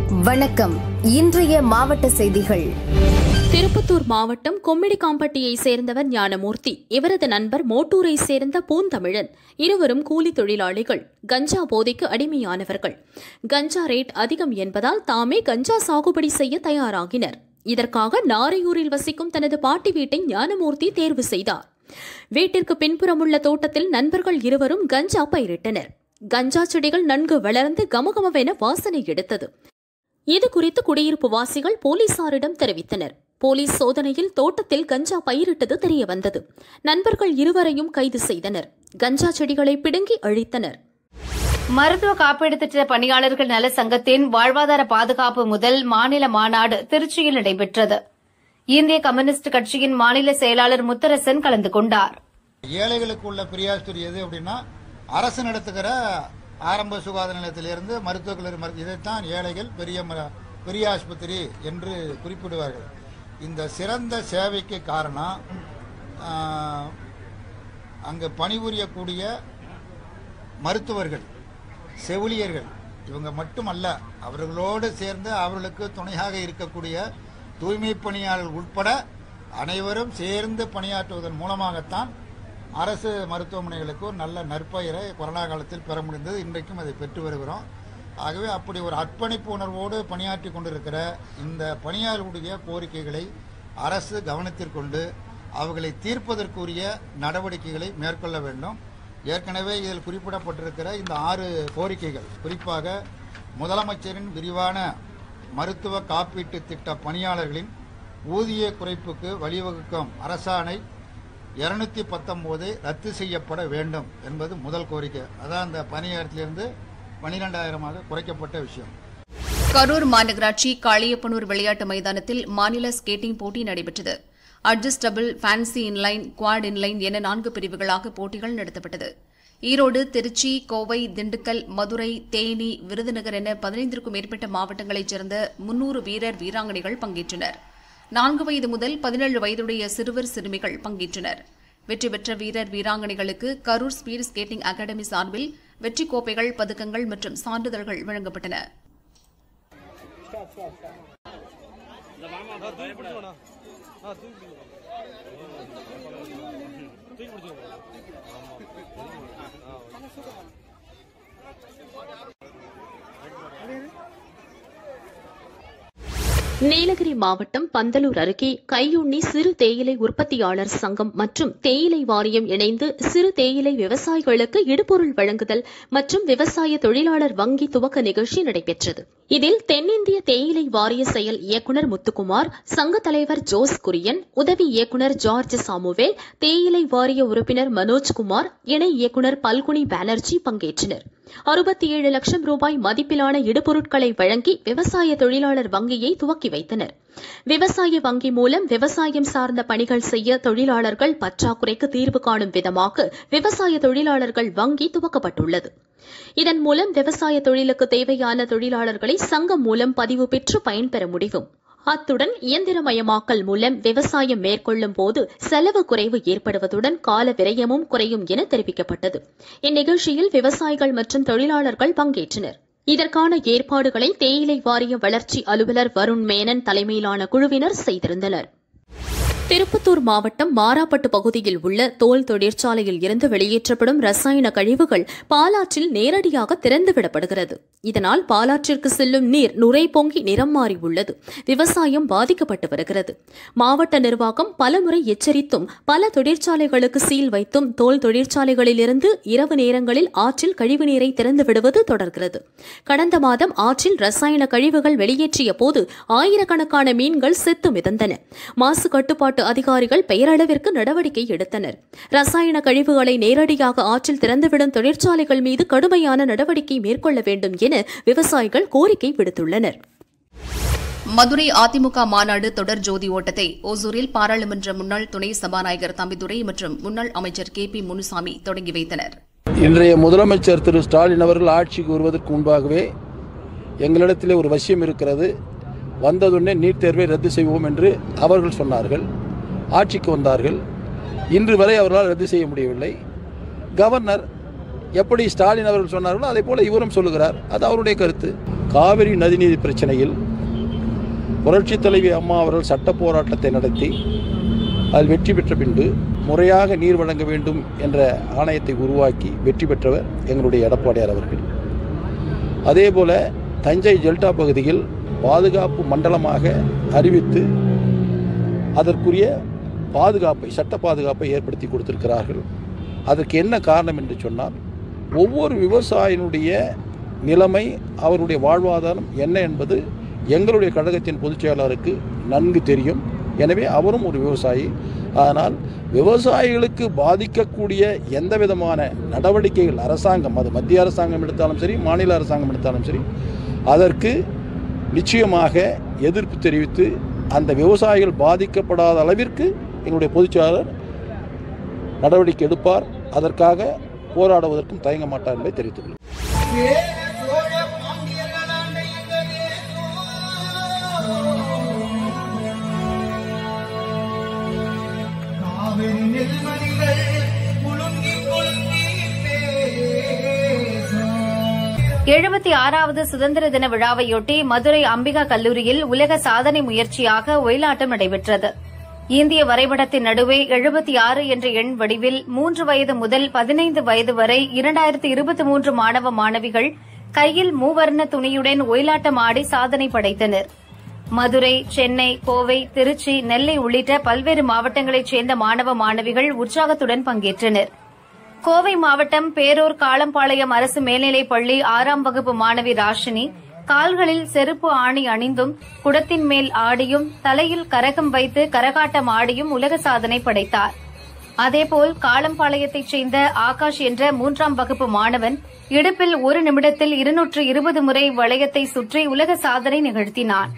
வணக்கம் இன்றைய மாவட்ட செய்திகள் திருப்பத்தூர் மாவட்டம் கொம்மிடிக்காம்பட்டியை சேர்ந்தவர் ஞானமூர்த்தி இவரது நண்பர் மோட்டூரை சேர்ந்த பூந்தமிழன் இருவரும் கூலி தொழிலாளிகள் கஞ்சா போதைக்கு அடிமையானவர்கள் கஞ்சா ரேட் அதிகம் என்பதால் தாமே கஞ்சா சாகுபடி செய்ய தயாராகினர் இதற்காக நாரையூரில் வசிக்கும் தனது பாட்டி வீட்டை ஞானமூர்த்தி தேர்வு செய்தார் வீட்டிற்கு பின்புறமுள்ள தோட்டத்தில் நண்பர்கள் இருவரும் கஞ்சா பயிரிட்டனர் கஞ்சா செடிகள் நன்கு வளர்ந்து கமகமவென வாசனை எடுத்தது இது குறித்து குடியிருப்பு வாசிகள் போலீசாரிடம் தெரிவித்தனர் போலீஸ் சோதனையில் தோட்டத்தில் கஞ்சா பயிரிட்டது தெரிய வந்தது நண்பர்கள் இருவரையும் கைது செய்தனர் கஞ்சா செடிகளை பிடுங்கி அழித்தனர் மருத்துவ காப்பீடு திட்ட பணியாளர்கள் நல சங்கத்தின் வாழ்வாதார பாதுகாப்பு முதல் மாநில மாநாடு திருச்சியில் நடைபெற்றது இந்திய கம்யூனிஸ்ட் கட்சியின் மாநில செயலாளர் முத்தரசன் கலந்து கொண்டார் ஏழைகளுக்கு உள்ள பிரியாஸ்துரி எது அப்படின்னா அரசு நடத்துகிற ஆரம்ப சுகாதார நிலையத்திலிருந்து மருத்துவக் கல்லூரி மருத்துவ இதைத்தான் ஏழைகள் பெரிய ம- பெரிய ஆஸ்பத்திரி என்று குறிப்பிடுவார்கள் இந்த சிறந்த சேவைக்கு காரணம் ஆஹ், அங்கு பணிபுரியக்கூடிய மருத்துவர்கள் செவிலியர்கள் இவங்க மட்டுமல்ல அவர்களோடு சேர்ந்து அவர்களுக்கு துணையாக இருக்கக்கூடிய தூய்மை பணியாளர்கள் உட்பட அனைவரும் சேர்ந்து பணியாற்றுவதன் மூலமாகத்தான் அரசு மருத்துவமனைகளுக்கு ஒரு நல்ல நற்பெயரை கொரோனா காலத்தில் பெற முடிந்தது இன்றைக்கும் அதை பெற்று வருகிறோம் ஆகவே அப்படி ஒரு அர்ப்பணிப்பு உணர்வோடு பணியாற்றி கொண்டிருக்கிற இந்த பணியாளர்களுடைய கோரிக்கைகளை அரசு கவனத்திற்கொண்டு அவர்களை தீர்ப்பதற்குரிய நடவடிக்கைகளை மேற்கொள்ள வேண்டும் ஏற்கனவே இதில் குறிப்பிடப்பட்டிருக்கிற இந்த ஆறு கோரிக்கைகள் குறிப்பாக முதலமைச்சரின் விரிவான மருத்துவ காப்பீட்டு திட்ட பணியாளர்களின் ஊதிய குறைப்புக்கு வழிவகுக்கும் அரசாணை இருநூத்தி பத்தொன்பது ரத்து செய்யப்பட வேண்டும் என்பது முதல் கோரிக்கை அதான் அந்த பணியிடத்திலிருந்து பனிரெண்டாயிரமாக குறைக்கப்பட்ட விஷயம் கரூர் மாநகராட்சி காளியப்பனூர் விளையாட்டு மைதானத்தில் மாநில ஸ்கேட்டிங் போட்டி நடைபெற்றது adjustable fancy inline quad inline என நான்கு பிரிவுகளாக போட்டிகள் நடத்தப்பட்டது ஈரோடு திருச்சி கோவை திண்டுக்கல் மதுரை தேனி விருதுநகர் என பதினைந்திற்கும் மேற்பட்ட மாவட்டங்களைச் சேர்ந்த முன்னூறு வீரர் வீராங்கனைகள் பங்கேற்றனர் நான்கு வயது முதல் பதினேழு வயதுடைய சிறுவர் சிறுமிகள் பங்கேற்றனர் வெற்றி பெற்ற வீரர் வீராங்கனைகளுக்கு கரூர் ஸ்பீட் ஸ்கேட்டிங் அகாடமி சார்பில் வெற்றி கோப்பைகள் பதக்கங்கள் மற்றும் சான்றிதழ்கள் வழங்கப்பட்டன நீலகிரி மாவட்டம் பந்தலூர் அருகே கையுண்ணி சிறு தேயிலை உற்பத்தியாளர் சங்கம் மற்றும் தேயிலை வாரியம் இணைந்து சிறு தேயிலை விவசாயிகளுக்கு இடுபொருள் வழங்குதல் மற்றும் விவசாய தொழிலாளர் வங்கி துவக்க நிகழ்ச்சி நடைபெற்றது இதில் தென்னிந்திய தேயிலை வாரிய செயல் இயக்குநர் முத்துக்குமார் சங்க தலைவர் ஜோஸ் குரியன் உதவி இயக்குநர் ஜார்ஜ் சாமுவேல் தேயிலை வாரிய உறுப்பினர் மனோஜ்குமார் இணை இயக்குநர் பல்குனி பானர்ஜி பங்கேற்றனர் அறுபத்தி ஏழு லட்சம் ரூபாய் மதிப்பிலான இடுபொருட்களை வழங்கி விவசாய தொழிலாளர் வங்கியை துவக்கி வைத்தனர் விவசாய வங்கி மூலம் விவசாயம் சார்ந்த பணிகள் செய்ய தொழிலாளர்கள் பற்றாக்குறைக்கு தீர்வு காணும் விதமாக விவசாய தொழிலாளர்கள் வங்கி துவக்கப்பட்டுள்ளது இதன் மூலம் விவசாய தொழிலுக்கு தேவையான தொழிலாளர்களை சங்கம் மூலம் பதிவு பெற்று பயன்பெற முடியும் அத்துடன் இயந்திரமயமாக்கல் மூலம் விவசாயம் மேற்கொள்ளும் போது செலவு குறைவு ஏற்படுவதுடன் கால விரயமும் குறையும் என தெரிவிக்கப்பட்டது இந்நிகழ்ச்சியில் விவசாயிகள் மற்றும் தொழிலாளர்கள் பங்கேற்றனர் இதற்கான ஏற்பாடுகளை தேயிலை வாரிய வளர்ச்சி அலுவலர் வருண் மேனன் தலைமையிலான குழுவினர் செய்திருந்தனர் திருப்பத்தூர் மாவட்டம் மாராப்பட்டு பகுதியில் உள்ள தோல் தொழிற்சாலையில் இருந்து வெளியேற்றப்படும் ரசாயன கழிவுகள் பாலாற்றில் நேரடியாக திறந்துவிடப்படுகிறது இதனால் பாலாற்றிற்கு செல்லும் நீர் நுரை பொங்கி நிறம் மாறி உள்ளது விவசாயம் பாதிக்கப்பட்டு வருகிறது மாவட்ட நிர்வாகம் பலமுறை எச்சரித்தும் பல தொழிற்சாலைகளுக்கு சீல் வைத்தும் தோல் தொழிற்சாலைகளிலிருந்து இரவு நேரங்களில் ஆற்றில் கழிவுநீரை திறந்து விடுவது தொடர்கிறது கடந்த மாதம் ஆற்றில் ரசாயன கழிவுகள் வெளியேற்றிய போது ஆயிரக்கணக்கான மீன்கள் செத்து மிதந்தன மாசு கட்டுப்பாட்டு அதிகாரிகள் பெயரளவிற்கு நடவடிக்கை எடுத்தனர் ரசாயன கழிவுகளை நேரடியாக ஆற்றில் திறந்துவிடும் தொழிற்சாலைகள் மீது கடுமையான நடவடிக்கை மேற்கொள்ள வேண்டும் என விவசாயிகள் கோரிக்கை விடுத்துள்ளனர் மதுரை அதிமுக மாநாடு தொடர் ஜோதி ஓட்டத்தை ஓசூரில் பாராளுமன்ற முன்னாள் துணை சபாநாயகர் தம்பிதுரை மற்றும் முன்னாள் அமைச்சர் கே பி முனுசாமி தொடங்கி வைத்தனர் இன்றைய முதலமைச்சர் திரு ஸ்டாலின் அவர்கள் ஆட்சிக்கு வருவதற்கு முன்பாகவே எங்களிடத்திலே ஒரு வசியம் இருக்கிறது வந்ததுடனே நீட் தேர்வை ரத்து செய்வோம் என்று அவர்கள் சொன்னார்கள் ஆட்சிக்கு வந்தார்கள் இன்று வரை அவர்களால் ரத்து செய்ய முடியவில்லை கவர்னர் எப்படி ஸ்டாலின் அவர்கள் சொன்னார்களோ அதே போல இவரும் சொல்லுகிறார் அது அவருடைய கருத்து காவிரி நதிநீர் பிரச்சனையில் புரட்சித் தலைவி அம்மா அவர்கள் சட்ட போராட்டத்தை நடத்தி அதில் வெற்றி பெற்ற பின்பு முறையாக நீர் வழங்க வேண்டும் என்ற ஆணையத்தை உருவாக்கி வெற்றி பெற்றவர் எங்களுடைய எடப்பாடியார் அவர்கள் அதேபோல தஞ்சை டெல்டா பகுதியில் பாதுகாப்பு மண்டலமாக அறிவித்து அதற்குரிய பாதுகாப்பை சட்ட பாதுகாப்பை ஏற்படுத்தி கொடுத்திருக்கிறார்கள் அதற்கு என்ன காரணம் என்று சொன்னால் ஒவ்வொரு விவசாயினுடைய நிலைமை அவருடைய வாழ்வாதாரம் என்ன என்பது எங்களுடைய கழகத்தின் பொதுச் செயலாளருக்கு நன்கு தெரியும் எனவே அவரும் ஒரு விவசாயி ஆனால் விவசாயிகளுக்கு பாதிக்கக்கூடிய எந்த விதமான நடவடிக்கைகள் அரசாங்கம் அது மத்திய அரசாங்கம் எடுத்தாலும் சரி மாநில அரசாங்கம் எடுத்தாலும் சரி அதற்கு நிச்சயமாக எதிர்ப்பு தெரிவித்து அந்த விவசாயிகள் பாதிக்கப்படாத அளவிற்கு எங்களுடைய பொதுச்செயலாளர் நடவடிக்கை எடுப்பார் அதற்காக போராடுவதற்கும் தயங்க மாட்டார் என்பதை தெரிவித்துக் கொள்கிறேன். காவிரி நெல்மணிகள் முழுங்கி கொழுங்கி எழுபத்தி ஆறாவது சுதந்திர தின விழாவையொட்டி மதுரை அம்பிகா கல்லூரியில் உலக சாதனை முயற்சியாக ஒயிலாட்டம் நடைபெற்றது இந்திய வரைபடத்தின் நடுவே எழுபத்தி ஆறு என்ற எண் வடிவில் மூன்று வயது முதல் பதினைந்து வயது வரை இரண்டாயிரத்து இருபத்தி மூன்று மாணவ மாணவிகள் கையில் மூவர்ண துணியுடன் ஒயிலாட்டம் ஆடி சாதனை படைத்தனர் மதுரை சென்னை கோவை திருச்சி நெல்லை உள்ளிட்ட பல்வேறு மாவட்டங்களைச் சேர்ந்த மாணவ மாணவிகள் உற்சாகத்துடன் பங்கேற்றனர் கோவை மாவட்டம் பேரூர் காளம்பாளையம் அரசு மேல்நிலைப் பள்ளி ஆறாம் வகுப்பு மாணவி ராஷினி கால்களில் செருப்பு ஆணி அணிந்தும் குடத்தின் மேல் ஆடியும் தலையில் கரகம் வைத்து கரகாட்டம் ஆடியும் உலக சாதனை படைத்தார் அதேபோல் காளம்பாளையத்தைச் சேர்ந்த ஆகாஷ் என்ற மூன்றாம் வகுப்பு மாணவன் இடுப்பில் ஒரு நிமிடத்தில் இருநூற்று இருபது முறை வளையத்தை சுற்றி உலக சாதனை நிகழ்த்தினான்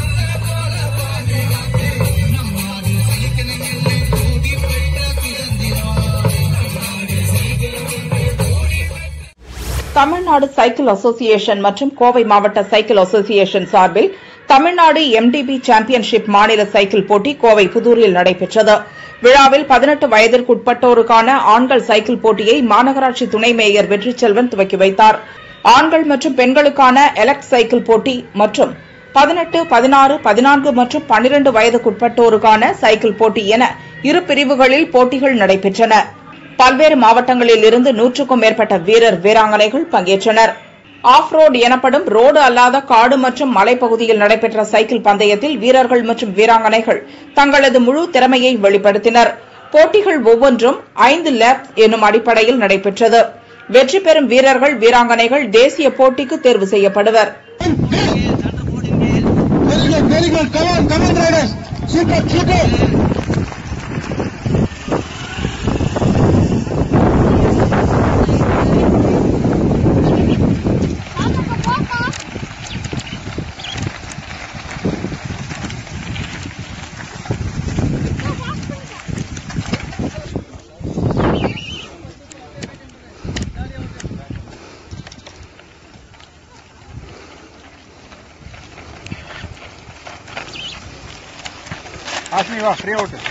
தமிழ்நாடு சைக்கிள் அசோசியேஷன் மற்றும் கோவை மாவட்ட சைக்கிள் அசோசியேஷன் சார்பில் தமிழ்நாடு எம்டிபி சாம்பியன்ஷிப் மாநில சைக்கிள் போட்டி கோவை புதூரில் நடைபெற்றது விழாவில் பதினெட்டு வயதிற்குட்பட்டோருக்கான ஆண்கள் சைக்கிள் போட்டியை மாநகராட்சி துணை மேயர் வெற்றிச்செல்வன் துவக்கி வைத்தார் ஆண்கள் மற்றும் பெண்களுக்கான எலக்ட் சைக்கிள் போட்டி மற்றும் பதினெட்டு பதினாறு பதினான்கு மற்றும் பன்னிரண்டு வயதுக்குட்பட்டோருக்கான சைக்கிள் போட்டி என இரு பிரிவுகளில் போட்டிகள் நடைபெற்றன பல்வேறு மாவட்டங்களில் இருந்து நூற்றுக்கும் மேற்பட்ட வீரர் வீராங்கனைகள் பங்கேற்றனர் ஆஃப் ரோடு எனப்படும் ரோடு அல்லாத காடு மற்றும் மலைப்பகுதியில் நடைபெற்ற சைக்கிள் பந்தயத்தில் வீரர்கள் மற்றும் வீராங்கனைகள் தங்களது முழு திறமையை வெளிப்படுத்தினர் போட்டிகள் ஒவ்வொன்றும் ஐந்து லேப் என்னும் அடிப்படையில் நடைபெற்றது வெற்றி பெறும் வீரர்கள் வீராங்கனைகள் தேசிய போட்டிக்கு தேர்வு செய்யப்படுவர் Very good, very good. Come on, come on, riders. Super, super. ஆஷ்மி வா ஃப்ரீ அவுட்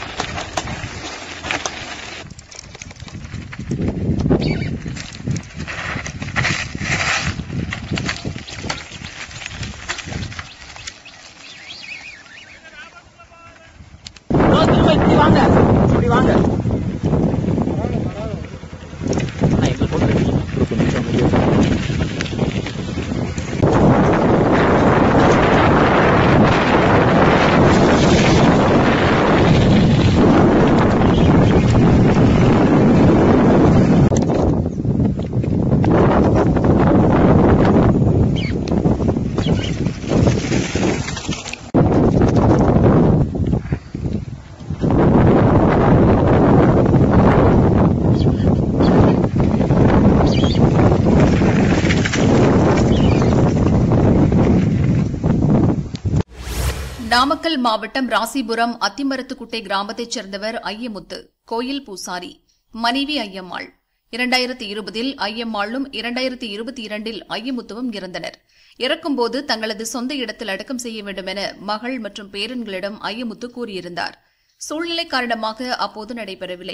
நாமக்கல் மாவட்டம் ராசிபுரம் அத்திமரத்துக்குட்டை கிராமத்தைச் சேர்ந்தவர் ஐயமுத்து கோயில் பூசாரி மனைவி ஐயம்மாள் இரண்டாயிரத்தி இருபதில் ஐயம்மாளும் இரண்டாயிரத்தி இருபத்தி இரண்டில் ஐயமுத்துவும் இறந்தனர் இறக்கும்போது தங்களது சொந்த இடத்தில் அடக்கம் செய்ய வேண்டும் என மகள் மற்றும் பேரன்களிடம் ஐயமுத்து கூறியிருந்தார் சூழ்நிலை காரணமாக அப்போது நடைபெறவில்லை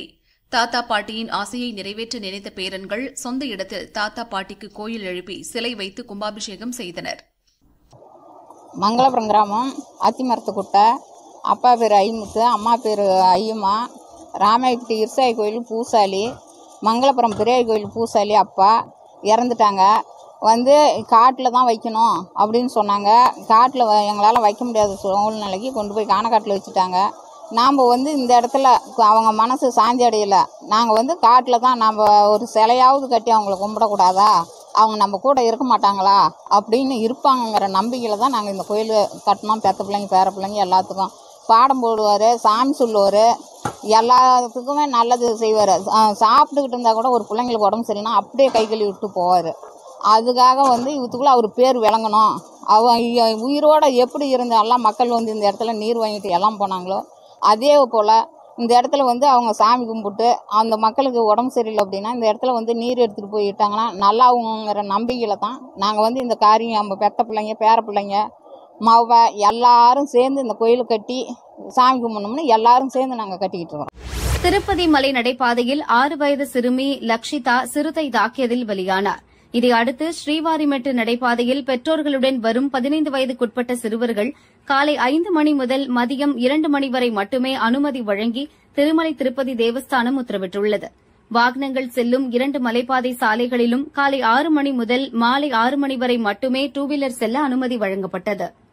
தாத்தா பாட்டியின் ஆசையை நிறைவேற்ற நினைத்த பேரன்கள் சொந்த இடத்தில் தாத்தா பாட்டிக்கு கோயில் எழுப்பி சிலை வைத்து கும்பாபிஷேகம் செய்தனர் மங்களபுரம் கிராமம் அத்திமரத்துக்குட்டை அப்பா பேர் ஐமுத்து அம்மா பேர் ஐயம்மா ராமாயப்பட்டி இருசாய் கோயில் பூசாலி மங்களபுரம் பெரியாய் கோயில் பூசாலி அப்பா இறந்துட்டாங்க வந்து காட்டில் தான் வைக்கணும் அப்படின்னு சொன்னாங்க காட்டில் எங்களால் வைக்க முடியாத சூழ்நிலைக்கு கொண்டு போய் காணக்காட்டில் வச்சுட்டாங்க நாம் வந்து இந்த இடத்துல அவங்க மனசு சாந்தி அடையலை நாங்கள் வந்து காட்டில் தான் நாம் ஒரு சிலையாவது கட்டி அவங்கள கும்பிடக்கூடாதா அவங்க நம்ம கூட இருக்க மாட்டாங்களா அப்படின்னு இருப்பாங்கங்கிற நம்பிக்கையில் தான் நாங்கள் இந்த கோயில் கட்டினோம் பெத்த பிள்ளைங்க பேர பிள்ளைங்க எல்லாத்துக்கும் பாடம் போடுவார் சாமி சொல்லுவார் எல்லாத்துக்குமே நல்லது செய்வார் சாப்பிட்டுக்கிட்டு இருந்தால் கூட ஒரு பிள்ளைங்களுக்கு உடம்பு சரியில்லைனா அப்படியே கை கழுவி விட்டு போவார் அதுக்காக வந்து இவத்துக்குள்ள அவர் பேர் விளங்கணும் அவ இ- உயிரோட எப்படி இருந்த எல்லாம் மக்கள் வந்து இந்த இடத்துல நீர் வாங்கிட்டு எல்லாம் போனாங்களோ அதே போல் இந்த இடத்துல வந்து அவங்க சாமி கும்பிட்டு அந்த மக்களுக்கு உடம்பு சரியில்லை அப்படின்னா இந்த இடத்துல வந்து நீர் எடுத்துகிட்டு போயிட்டாங்கன்னா நல்லாவுங்கிற நம்பிக்கையில் தான் நாங்கள் வந்து இந்த காரியம் நம்ம பெத்த பிள்ளைங்க பேர பிள்ளைங்க மவ எல்லாரும் சேர்ந்து இந்த கோயிலை கட்டி சாமி கும்பிடணும்னு எல்லாரும் சேர்ந்து நாங்கள் கட்டிக்கிட்டு இருக்கோம் திருப்பதி மலை நடைபாதையில் ஆறு வயது சிறுமி லக்ஷிதா சிறுத்தை தாக்கியதில் பலியானார் இதை அடுத்து ஸ்ரீவாரிமெட்டு நடைபாதையில் பெற்றோர்களுடன் வரும் பதினைந்து வயதுக்குட்பட்ட சிறுவர்கள் காலை ஐந்து மணி முதல் மதியம் இரண்டு மணி வரை மட்டுமே அனுமதி வழங்கி திருமலை திருப்பதி தேவஸ்தானம் உத்தரவிட்டுள்ளது வாகனங்கள் செல்லும் இரண்டு மலைப்பாதை சாலைகளிலும் காலை ஆறு மணி முதல் மாலை ஆறு மணி வரை மட்டுமே டூ வீலர் செல்ல அனுமதி வழங்கப்பட்டது